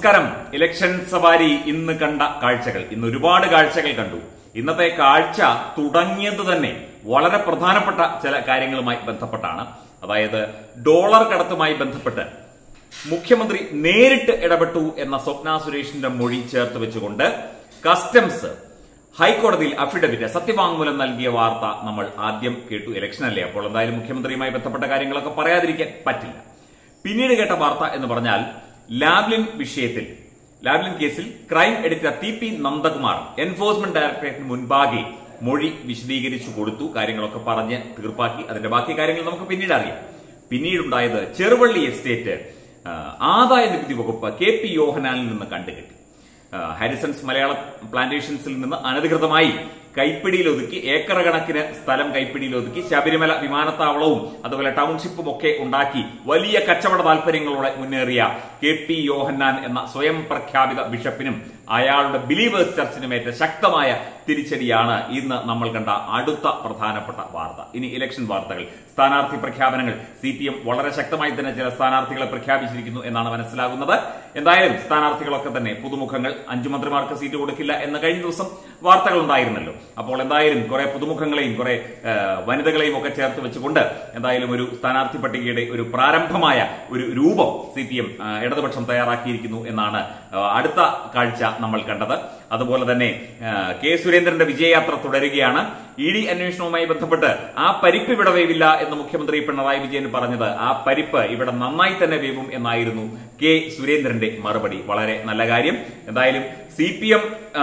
നമസ്കാരം ഇലക്ഷൻ സവാരി ഇന്ന് കണ്ട കാഴ്ചകൾ ഇന്ന് ഒരുപാട് കാഴ്ചകൾ കണ്ടു ഇന്നത്തെ കാഴ്ച തുടങ്ങിയത് തന്നെ വളരെ പ്രധാനപ്പെട്ട ചില കാര്യങ്ങളുമായി ബന്ധപ്പെട്ടാണ് അതായത് ഡോളർ കടത്തുമായി ബന്ധപ്പെട്ട് മുഖ്യമന്ത്രി നേരിട്ട് ഇടപെട്ടു എന്ന സ്വപ്ന സുരേഷിന്റെ മൊഴി ചേർത്ത് വെച്ചുകൊണ്ട് കസ്റ്റംസ് ഹൈക്കോടതിയിൽ അഫിഡവിറ്റ് സത്യവാങ്മൂലം നൽകിയ വാർത്ത നമ്മൾ ആദ്യം കേട്ടു ഇലക്ഷൻ അല്ലേ അപ്പോൾ എന്തായാലും മുഖ്യമന്ത്രിയുമായി ബന്ധപ്പെട്ട കാര്യങ്ങളൊക്കെ പറയാതിരിക്കാൻ പറ്റില്ല പിന്നീട് കേട്ട വാർത്ത എന്ന് പറഞ്ഞാൽ ലാവ്ലിൻ വിഷയത്തിൽ ലാവ്ലിൻ കേസിൽ crime editor T P Nandakumar enforcement ഡയറക്ടറേറ്റിന് മുൻപാകെ മൊഴി വിശദീകരിച്ചു കൊടുത്തു കാര്യങ്ങളൊക്കെ പറഞ്ഞ് തീർപ്പാക്കി അതിന്റെ ബാക്കി കാര്യങ്ങൾ നമുക്ക് പിന്നീട് അറിയാം പിന്നീടുണ്ടായത് ചെറുവള്ളി എസ്റ്റേറ്റ് ആ, ആദായ നികുതി വകുപ്പ് കെ പി യോഹനാനിൽ നിന്ന് കണ്ടുകെട്ടി ആ, ഹാരിസൺസ് മലയാള പ്ലാന്റേഷൻസിൽ നിന്ന് അനധികൃതമായി കൈപ്പിടിയിൽ ഒതുക്കി ഏക്കർ കണക്കിന് സ്ഥലം കൈപ്പിടിയിൽ ഒതുക്കി ശബരിമല വിമാനത്താവളവും അതുപോലെ ടൗൺഷിപ്പും ഒക്കെ ഉണ്ടാക്കി വലിയ കച്ചവട താല്പര്യങ്ങളോടെ മുന്നേറിയ കെ പി യോഹന്നാൻ എന്ന സ്വയം പ്രഖ്യാപിത ബിഷപ്പിനും അയാളുടെ ബിലീവേഴ്സ് ചർച്ചിനുമേറ്റ ശക്തമായ തിരിച്ചടിയാണ് ഇന്ന് നമ്മൾ കണ്ട അടുത്ത പ്രധാനപ്പെട്ട വാർത്ത ഇനി ഇലക്ഷൻ വാർത്തകൾ സ്ഥാനാർത്ഥി പ്രഖ്യാപനങ്ങൾ സി പി എം വളരെ ശക്തമായി തന്നെ ചില സ്ഥാനാർത്ഥികളെ പ്രഖ്യാപിച്ചിരിക്കുന്നു എന്നാണ് മനസ്സിലാകുന്നത് എന്തായാലും സ്ഥാനാർത്ഥികളൊക്കെ തന്നെ പുതുമുഖങ്ങൾ അഞ്ചു മന്ത്രിമാർക്ക് സീറ്റ് കൊടുക്കില്ല എന്ന് കഴിഞ്ഞ ദിവസം വാർത്തകൾ ഉണ്ടായിരുന്നല്ലോ അപ്പോൾ എന്തായാലും കുറെ പുതുമുഖങ്ങളെയും കുറെ ആ, വനിതകളെയും ഒക്കെ ചേർത്ത് വെച്ചുകൊണ്ട് എന്തായാലും ഒരു സ്ഥാനാർത്ഥി പട്ടികയുടെ ഒരു പ്രാരംഭമായ ഒരു രൂപം സി പി എം ഇടതുപക്ഷം തയ്യാറാക്കിയിരിക്കുന്നു എന്നാണ് ആ, അടുത്ത കാഴ്ച നമ്മൾ കണ്ടത് അതുപോലെ തന്നെ ആ, കെ സുരേന്ദ്രന്റെ വിജയയാത്ര തുടരുകയാണ് ഇ ഡി അന്വേഷണവുമായി ബന്ധപ്പെട്ട് ആ പരിപ്പ് ഇവിടെ വേവില്ല എന്ന് മുഖ്യമന്ത്രി പിണറായി വിജയൻ പറഞ്ഞത് ആ പരിപ്പ് ഇവിടെ നന്നായി തന്നെ വേവും എന്നായിരുന്നു കെ സുരേന്ദ്രന്റെ മറുപടി വളരെ നല്ല കാര്യം എന്തായാലും C P M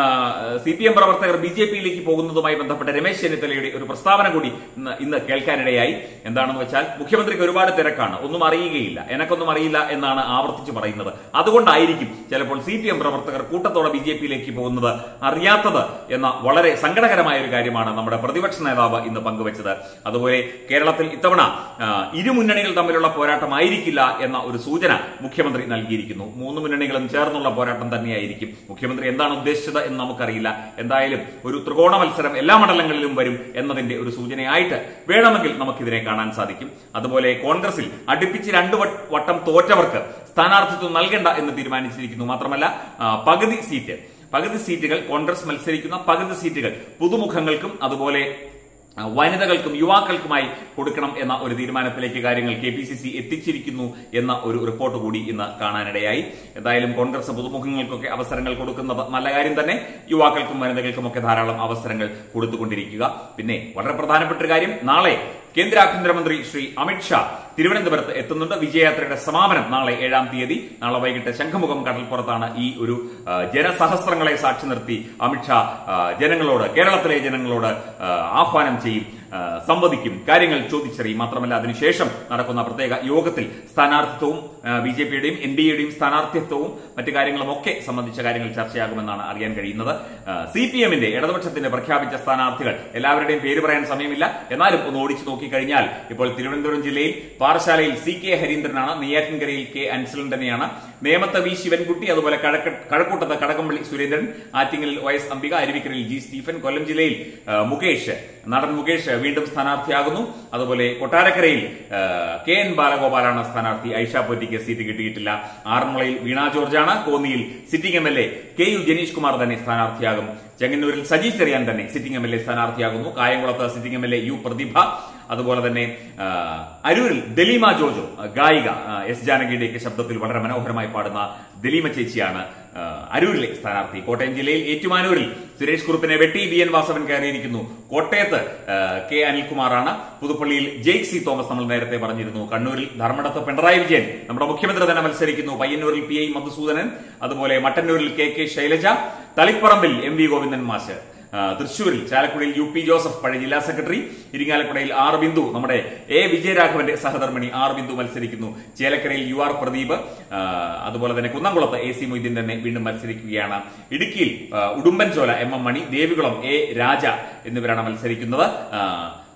C P M പ്രവർത്തകർ ബി ജെ പിയിലേക്ക് പോകുന്നതുമായി ബന്ധപ്പെട്ട രമേശ് ചെന്നിത്തലയുടെ ഒരു പ്രസ്താവന കൂടി ഇന്ന് ഇന്ന് കേൾക്കാനിടയായി എന്താണെന്ന് വെച്ചാൽ മുഖ്യമന്ത്രിക്ക് ഒരുപാട് തിരക്കാണ് ഒന്നും അറിയുകയില്ല എനക്കൊന്നും അറിയില്ല എന്നാണ് ആവർത്തിച്ച് പറയുന്നത് അതുകൊണ്ടായിരിക്കും ചിലപ്പോൾ സി പി എം പ്രവർത്തകർ കൂട്ടത്തോടെ ബി ജെ പിയിലേക്ക് പോകുന്നത് അറിയാത്തത് എന്ന വളരെ സങ്കടകരമായ ഒരു കാര്യമാണ് നമ്മുടെ പ്രതിപക്ഷ നേതാവ് ഇന്ന് പങ്കുവച്ചത് അതുപോലെ കേരളത്തിൽ ഇത്തവണ ആ, ഇരു മുന്നണികൾ തമ്മിലുള്ള പോരാട്ടമായിരിക്കില്ല എന്ന ഒരു സൂചന മുഖ്യമന്ത്രി നൽകിയിരിക്കുന്നു മൂന്ന് മുന്നണികളും ചേർന്നുള്ള പോരാട്ടം തന്നെയായിരിക്കും മുഖ്യമന്ത്രി എന്താണ് ഉദ്ദേശിച്ചത് എന്ന് നമുക്കറിയില്ല എന്തായാലും ഒരു ത്രികോണ മത്സരം എല്ലാ മണ്ഡലങ്ങളിലും വരും എന്നതിന്റെ ഒരു സൂചനയായിട്ട് വേണമെങ്കിൽ നമുക്കിതിനെ കാണാൻ സാധിക്കും അതുപോലെ കോൺഗ്രസിൽ അടുപ്പിച്ച് രണ്ടു വട്ട- വട്ടം തോറ്റവർക്ക് സ്ഥാനാർത്ഥിത്വം നൽകേണ്ട എന്ന് തീരുമാനിച്ചിരിക്കുന്നു മാത്രമല്ല ആ, പകുതി സീറ്റ് പകുതി സീറ്റുകൾ കോൺഗ്രസ് മത്സരിക്കുന്ന പകുതി സീറ്റുകൾ പുതുമുഖങ്ങൾക്കും അതുപോലെ ആ, വനിതകൾക്കും യുവാക്കൾക്കുമായി കൊടുക്കണം എന്ന ഒരു തീരുമാനത്തിലേക്ക് കാര്യങ്ങൾ കെ പി സി സി എത്തിച്ചിരിക്കുന്നു എന്ന ഒരു റിപ്പോർട്ട് കൂടി ഇന്ന് കാണാനിടയായി എന്തായാലും കോൺഗ്രസ് പുതുമുഖങ്ങൾക്കൊക്കെ അവസരങ്ങൾ കൊടുക്കുന്നത് നല്ല കാര്യം തന്നെ യുവാക്കൾക്കും വനിതകൾക്കും ഒക്കെ ധാരാളം അവസരങ്ങൾ കൊടുത്തുകൊണ്ടിരിക്കുക പിന്നെ വളരെ പ്രധാനപ്പെട്ട ഒരു കാര്യം നാളെ കേന്ദ്ര ആഭ്യന്തരമന്ത്രി ശ്രീ അമിത്ഷാ തിരുവനന്തപുരത്ത് എത്തുന്നുണ്ട് വിജയയാത്രയുടെ സമാപനം നാളെ ഏഴാം തീയതി നാളെ വൈകിട്ട് ശംഖുമുഖം കടൽപ്പുറത്താണ് ഈ ഒരു ആ, ജനസഹസ്രങ്ങളെ സാക്ഷി നിർത്തി അമിത്ഷാ ആ, ജനങ്ങളോട് കേരളത്തിലെ ജനങ്ങളോട് ആ, ആഹ്വാനം ചെയ്യും ആ, സംവദിക്കും കാര്യങ്ങൾ ചോദിച്ചറിയും മാത്രമല്ല അതിനുശേഷം നടക്കുന്ന പ്രത്യേക യോഗത്തിൽ സ്ഥാനാർത്ഥിത്വവും ബി ജെ പിയുടെയും എൻ ഡി എയുടെയും സ്ഥാനാർത്ഥിത്വവും മറ്റു കാര്യങ്ങളും ഒക്കെ സംബന്ധിച്ച കാര്യങ്ങൾ ചർച്ചയാകുമെന്നാണ് അറിയാൻ കഴിയുന്നത് സി പി എമ്മിന്റെ ഇടതുപക്ഷത്തിന്റെ പ്രഖ്യാപിച്ച സ്ഥാനാർത്ഥികൾ എല്ലാവരുടെയും പേര് പറയാൻ സമയമില്ല എന്നാലും ഒന്ന് ഓടിച്ചു നോക്കിക്കഴിഞ്ഞാൽ ഇപ്പോൾ തിരുവനന്തപുരം ജില്ലയിൽ പാറശാലയിൽ സി കെ ഹരീന്ദ്രനാണ് നെയ്യാറ്റിൻകരയിൽ കെ അൻസലന്റനെയാണ് നേമത്ത് വി ശിവൻകുട്ടി അതുപോലെ കഴക്ക കഴക്കൂട്ടത്ത് കടകംപള്ളി സുരേന്ദ്രൻ ആറ്റിങ്ങലിൽ ഒ എസ് അംബിക അരുവിക്കരയിൽ ജി സ്റ്റീഫൻ കൊല്ലം ജില്ലയിൽ ആ, മുകേഷ് നടൻ മുകേഷ് വീണ്ടും സ്ഥാനാർത്ഥിയാകുന്നു അതുപോലെ കൊട്ടാരക്കരയിൽ ആ, കെ എൻ ബാലഗോപാലാണ് സ്ഥാനാർത്ഥി ഐഷ പോറ്റിക്ക് സീറ്റ് കിട്ടിയിട്ടില്ല ആറന്മുളയിൽ വീണ ജോർജാണ് കോന്നിയിൽ sitting M L A K U Jenish Kumar തന്നെ സ്ഥാനാർത്ഥിയാകും ചെങ്ങന്നൂരിൽ സജി ചെറിയാൻ തന്നെ സിറ്റിംഗ് എം എൽ എ സ്ഥാനാർത്ഥിയാകുന്നു കായംകുളത്ത് sitting M L A U Prathibha അതുപോലെ തന്നെ ആ, അരൂരിൽ ദലീമ ജോജോ ആ, ഗായിക ആ, എസ് ജാനകിയുടെയൊക്കെ ശബ്ദത്തിൽ വളരെ മനോഹരമായി പാടുന്ന ദലീമ ചേച്ചിയാണ് ആ, അരൂരിലെ സ്ഥാനാർത്ഥി കോട്ടയം ജില്ലയിൽ ഏറ്റുമാനൂരിൽ സുരേഷ് കുറുപ്പിനെ വെട്ടി വി എൻ വാസവൻ കയറിയിരിക്കുന്നു കോട്ടയത്ത് ആ, കെ അനിൽകുമാറാണ് പുതുപ്പള്ളിയിൽ ജെയ്ക് സി തോമസ് നമ്മൾ നേരത്തെ പറഞ്ഞിരുന്നു കണ്ണൂരിൽ ധർമ്മടത്ത് പിണറായി വിജയൻ നമ്മുടെ മുഖ്യമന്ത്രി തന്നെ മത്സരിക്കുന്നു പയ്യന്നൂരിൽ പി ഐ മധുസൂദനൻ അതുപോലെ മട്ടന്നൂരിൽ കെ കെ ശൈലജ തളിപ്പറമ്പിൽ എം വി ഗോവിന്ദൻ മാഷ് ആ, തൃശൂരിൽ ചാലക്കുടിയിൽ യു പി ജോസഫ് പഴയ ജില്ലാ സെക്രട്ടറി ഇരിങ്ങാലക്കുടയിൽ ആർ ബിന്ദു നമ്മുടെ എ വിജയരാഘവന്റെ സഹധർമ്മിണി ആർ ബിന്ദു മത്സരിക്കുന്നു ചേലക്കരയിൽ യു ആർ പ്രദീപ് ആ, അതുപോലെ തന്നെ കുന്നംകുളത്ത് എ സി മൊയ്തീൻ തന്നെ വീണ്ടും മത്സരിക്കുകയാണ് ഇടുക്കിയിൽ ആ, Udumbanchola M M Mani Devikulam A Raja എന്നിവരാണ് മത്സരിക്കുന്നത് ആ,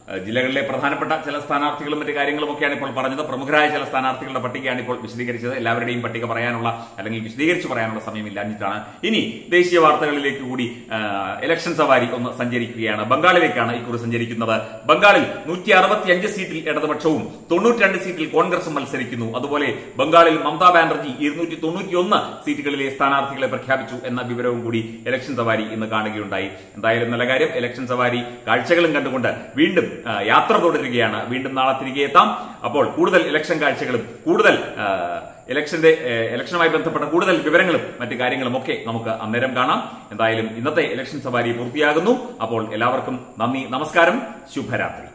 ഏഹ് ജില്ലകളിലെ പ്രധാനപ്പെട്ട ചില സ്ഥാനാർത്ഥികളും മറ്റു കാര്യങ്ങളും ഒക്കെയാണ് ഇപ്പോൾ പറഞ്ഞത് പ്രമുഖരായ ചില സ്ഥാനാർത്ഥികളുടെ പട്ടികയാണ് ഇപ്പോൾ വിശദീകരിച്ചത് എല്ലാവരുടെയും പട്ടിക പറയാനുള്ള അല്ലെങ്കിൽ വിശദീകരിച്ച് പറയാനുള്ള സമയമില്ലാഞ്ഞിട്ടാണ് ഇനി ദേശീയ വാർത്തകളിലേക്ക് കൂടി ഏഹ് ഇലക്ഷൻ സവാരി ഒന്ന് സഞ്ചരിക്കുകയാണ് ബംഗാളിലേക്കാണ് ഇക്കുറി സഞ്ചരിക്കുന്നത് ബംഗാളിൽ നൂറ്റി അറുപത്തിയഞ്ച് സീറ്റിൽ ഇടതുപക്ഷവും തൊണ്ണൂറ്റിരണ്ട് സീറ്റിൽ കോൺഗ്രസും മത്സരിക്കുന്നു അതുപോലെ ബംഗാളിൽ മമതാ ബാനർജി ഇരുന്നൂറ്റി തൊണ്ണൂറ്റിയൊന്ന് സീറ്റുകളിലെ സ്ഥാനാർത്ഥികളെ പ്രഖ്യാപിച്ചു എന്ന വിവരവും കൂടി ഇലക്ഷൻ സവാരി ഇന്ന് കാണുകയുണ്ടായി എന്തായാലും നല്ല കാര്യം ഇലക്ഷൻ സവാരി കാഴ്ചകളും കണ്ടുകൊണ്ട് വീണ്ടും ആ, യാത്ര തുടരുകയാണ് വീണ്ടും നാളെ തിരികെ എത്താം അപ്പോൾ കൂടുതൽ ഇലക്ഷൻ കാഴ്ചകളും കൂടുതൽ ആ, ഇലക്ഷന്റെ ഏ, ഇലക്ഷനുമായി ബന്ധപ്പെട്ട കൂടുതൽ വിവരങ്ങളും മറ്റു കാര്യങ്ങളും ഒക്കെ നമുക്ക് അന്നേരം കാണാം എന്തായാലും ഇന്നത്തെ ഇലക്ഷൻ സവാരി പൂർത്തിയാകുന്നു അപ്പോൾ എല്ലാവർക്കും നന്ദി നമസ്കാരം ശുഭരാത്രി